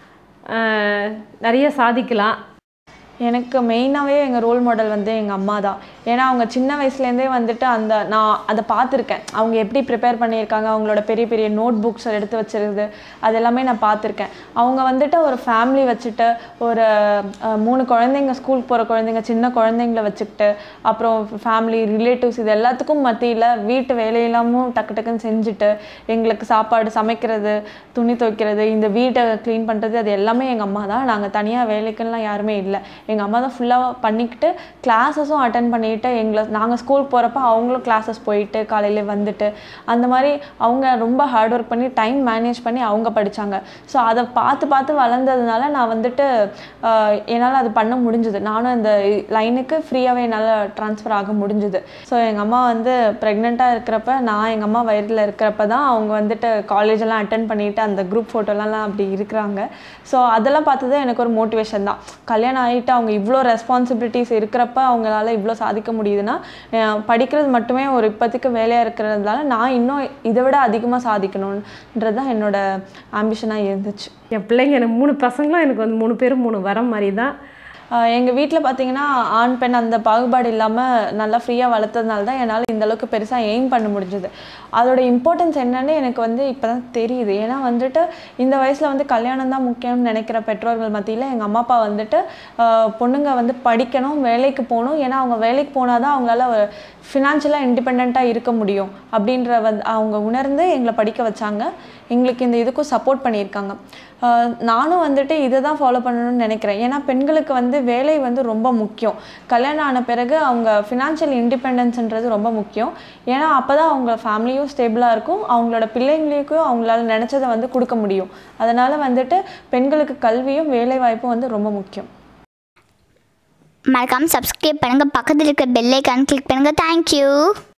நிறைய சாதிக்கலாம் எனக்கு மெயினாகவே எங்கள் ரோல் மாடல் வந்து எங்கள் அம்மா தான் ஏன்னா அவங்க சின்ன வயசுலேருந்தே வந்துட்டு அந்த நான் அதை பார்த்துருக்கேன் அவங்க எப்படி ப்ரிப்பேர் பண்ணியிருக்காங்க அவங்களோட பெரிய பெரிய நோட் புக்ஸ் எடுத்து வச்சிருது அது எல்லாமே நான் பார்த்துருக்கேன் அவங்க வந்துட்டு ஒரு ஃபேமிலி வச்சுட்டு ஒரு அஹ், மூணு குழந்தைங்க ஸ்கூல் போகிற குழந்தைங்க சின்ன குழந்தைங்கள வச்சுக்கிட்டு அப்புறம் ஃபேமிலி ரிலேட்டிவ்ஸ் இது எல்லாத்துக்கும் மத்தியில் வீட்டு வேலையெல்லாமும் டக்கு டக்குன்னு செஞ்சுட்டு எங்களுக்கு சாப்பாடு சமைக்கிறது துணி துவைக்கிறது இந்த வீட்டை க்ளீன் பண்ணுறது அது எல்லாமே எங்கள் அம்மா தான் நாங்கள் தனியாக வேலைக்குலாம் யாருமே இல்லை எங்கள் அம்மா தான் ஃபுல்லாக பண்ணிக்கிட்டு கிளாஸஸும் அட்டன் பண்ணிட்டு எங்களை நாங்கள் ஸ்கூல் போகிறப்ப அவங்களும் கிளாஸஸ் போயிட்டு காலையில வந்துட்டு அந்த மாதிரி அவங்க ரொம்ப ஹார்ட் ஒர்க் பண்ணி டைம் மேனேஜ் பண்ணி அவங்க படித்தாங்க ஸோ அதை பார்த்து பார்த்து வளர்ந்ததுனால நான் வந்துட்டு என்னால் அது பண்ண முடிஞ்சுது நானும் இந்த லைனுக்கு ஃப்ரீயாகவே என்னால் ட்ரான்ஸ்ஃபர் ஆக முடிஞ்சுது ஸோ எங்கள் அம்மா வந்து ப்ரெக்னெண்ட்டாக இருக்கிறப்ப நான் எங்கள் அம்மா வயிறில் இருக்கிறப்ப தான் அவங்க வந்துட்டு காலேஜ் எல்லாம் அட்டன் பண்ணிட்டு அந்த குரூப் ஃபோட்டோலாம் அப்படி இருக்கிறாங்க ஸோ அதெல்லாம் பார்த்தது எனக்கு ஒரு மோட்டிவேஷன் தான் கல்யாணம் ஆகிட்டு அவங்க இவ்வளோ ரெஸ்பான்சிபிலிட்டிஸ் இருக்கிறப்ப அவங்களால இவ்வளோ சாதிக்க முடியுதுன்னா அஹ் படிக்கிறது மட்டுமே ஒரு இப்போதைக்கு வேலையாக இருக்கிறதுனால நான் இன்னும் இதை விட அதிகமாக சாதிக்கணுன்றது தான் என்னோட ஆம்பிஷனாக இருந்துச்சு என் பிள்ளைங்க எனக்கு மூணு பசங்களும் எனக்கு வந்து மூணு பேரும் மூணு வரம் மாதிரி தான் எங்கள் வீட்டில் பார்த்தீங்கன்னா ஆண் பெண் அந்த பாகுபாடு இல்லாமல் நல்லா ஃப்ரீயாக வளர்த்ததுனால தான் என்னால் இந்த அளவுக்கு பெருசாக எய்ம் பண்ண முடிஞ்சது அதோட இம்பார்ட்டன்ஸ் என்னன்னு எனக்கு வந்து இப்போ தான் தெரியுது ஏன்னா வந்துட்டு இந்த வயசில் வந்து கல்யாணம் தான் முக்கியம்னு நினைக்கிற பெற்றோர்கள் மத்தியில் எங்கள் அம்மா அப்பா வந்துட்டு ஆஹ், பொண்ணுங்க வந்து படிக்கணும் வேலைக்கு போகணும் ஏன்னா அவங்க வேலைக்கு போனால் தான் அவங்களால ஃபினான்ஷியலாக இண்டிபெண்ட்டாக இருக்க முடியும் அப்படின்ற வந்து அவங்க உணர்ந்து எங்களை படிக்க வச்சாங்க எங்களுக்கு இந்த இதுக்கும் சப்போர்ட் பண்ணியிருக்காங்க ஆஹ் நானும் வந்துட்டு இதை தான் ஃபாலோ பண்ணணும்னு நினைக்கிறேன் ஏன்னா பெண்களுக்கு வந்து வேலை வந்து ரொம்ப முக்கியம் கல்யாணம் ஆன பிறகு அவங்க ஃபினான்ஷியல் இண்டிபெண்டன்ஸ்ன்றது ரொம்ப முக்கியம் ஏன்னா அப்போ தான் அவங்க ஃபேமிலியும் ஸ்டேபிளாக இருக்கும் அவங்களோட பிள்ளைங்களுக்கும் அவங்களால நினச்சதை வந்து கொடுக்க முடியும் அதனால் வந்துட்டு பெண்களுக்கு கல்வியும் வேலை வாய்ப்பும் வந்து ரொம்ப முக்கியம் மறக்காமல் சப்ஸ்கிரைப் பண்ணுங்கள் பக்கத்தில் இருக்கிற பெல் ஐக்கான் கிளிக் பண்ணுங்கள் தேங்க்யூ